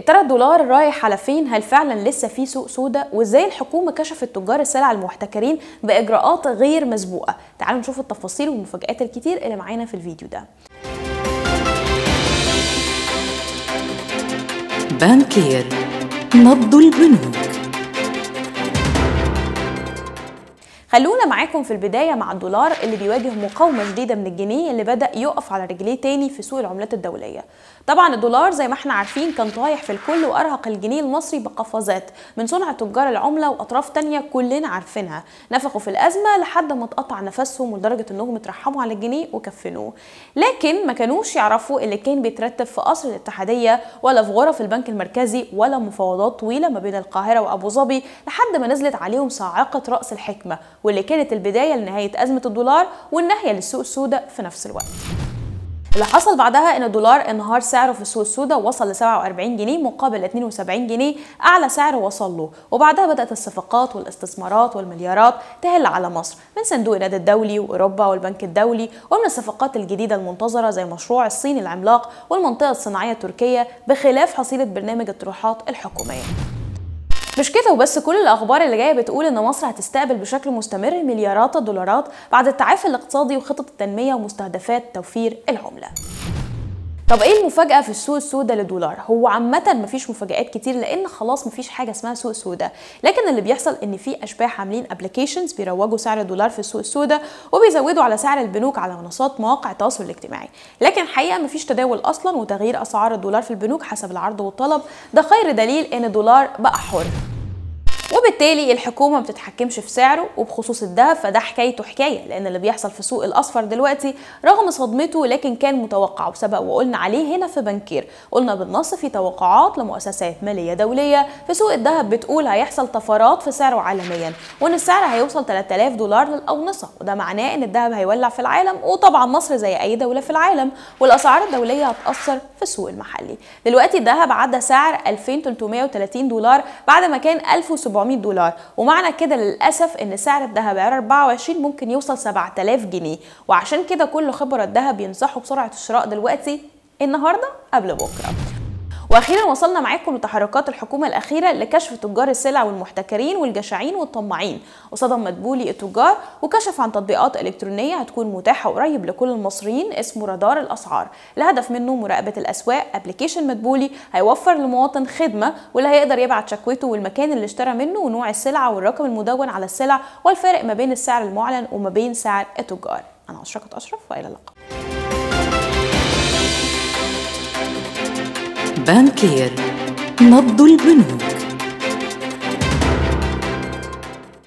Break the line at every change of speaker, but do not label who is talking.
ترى الدولار رايح على فين هل فعلا لسه في سوق سوداء وازاي الحكومه كشفت تجار السلع المحتكرين باجراءات غير مسبوقه تعالوا نشوف التفاصيل والمفاجات الكتير اللي معانا في الفيديو ده
بانكير نبض البنوك
خلونا معاكم في البدايه مع الدولار اللي بيواجه مقاومه شديده من الجنيه اللي بدا يقف على رجليه تاني في سوق العملات الدوليه طبعا الدولار زي ما احنا عارفين كان طايح في الكل وارهق الجنيه المصري بقفزات من صنع تجار العمله واطراف تانية كلنا عارفينها نفخوا في الازمه لحد ما اتقطع نفسهم لدرجه انهم اترحموا على الجنيه وكفنوه لكن ما كانوش يعرفوا اللي كان بيترتب في قصر الاتحاديه ولا في غرف البنك المركزي ولا مفاوضات طويله ما بين القاهره وابو ظبي لحد ما نزلت عليهم صاعقه راس الحكمه واللي كانت البدايه لنهايه ازمه الدولار والنهايه للسوق السوداء في نفس الوقت اللي حصل بعدها ان الدولار انهار سعره في السوق السوداء وصل ل 47 جنيه مقابل 72 جنيه اعلى سعر وصل له وبعدها بدات الصفقات والاستثمارات والمليارات تهل على مصر من صندوق النقد الدولي واوروبا والبنك الدولي ومن الصفقات الجديده المنتظره زي مشروع الصين العملاق والمنطقه الصناعيه التركيه بخلاف حصيله برنامج الطروحات الحكوميه مش كده وبس كل الاخبار اللي جايه بتقول ان مصر هتستقبل بشكل مستمر مليارات الدولارات بعد التعافي الاقتصادي وخطط التنميه ومستهدفات توفير العمله طب ايه المفاجاه في السوق السوداء للدولار هو عامه مفيش مفاجات كتير لان خلاص مفيش حاجه اسمها سوق سوداء لكن اللي بيحصل ان في اشباح عاملين ابلكيشنز بيروجوا سعر الدولار في السوق السوداء وبيزودوا على سعر البنوك على منصات مواقع التواصل الاجتماعي لكن الحقيقه مفيش تداول اصلا وتغيير اسعار الدولار في البنوك حسب العرض والطلب ده خير دليل ان الدولار بقى حر وبالتالي الحكومة ما بتتحكمش في سعره وبخصوص الذهب فده حكايته حكاية لأن اللي بيحصل في سوق الأصفر دلوقتي رغم صدمته لكن كان متوقع وسبق وقلنا عليه هنا في بنكير قلنا بالنص في توقعات لمؤسسات مالية دولية في سوق الذهب بتقول هيحصل طفرات في سعره عالميا وإن السعر هيوصل 3000 دولار للأونصة وده معناه إن الذهب هيولع في العالم وطبعا مصر زي أي دولة في العالم والأسعار الدولية هتأثر في السوق المحلي دلوقتي الذهب عدى سعر 2330 دولار بعد ما كان 1700 700 دولار ومعنى كده للاسف ان سعر الذهب عيار 24 ممكن يوصل 7000 جنيه وعشان كده كل خبراء الذهب ينصحوا بسرعه الشراء دلوقتي النهارده قبل بكره واخيرا وصلنا معاكم لتحركات الحكومه الاخيره لكشف تجار السلع والمحتكرين والجشعين والطماعين وصدم مدبولي التجار وكشف عن تطبيقات الكترونيه هتكون متاحه قريب لكل المصريين اسمه رادار الاسعار الهدف منه مراقبه الاسواق ابلكيشن مدبولي هيوفر للمواطن خدمه واللي هيقدر يبعت شكوته والمكان اللي اشترى منه ونوع السلعه والرقم المدون على السلع والفارق ما بين السعر المعلن وما بين سعر التجار انا اشرقت اشرف والى اللقاء
بانكير نبض البنوك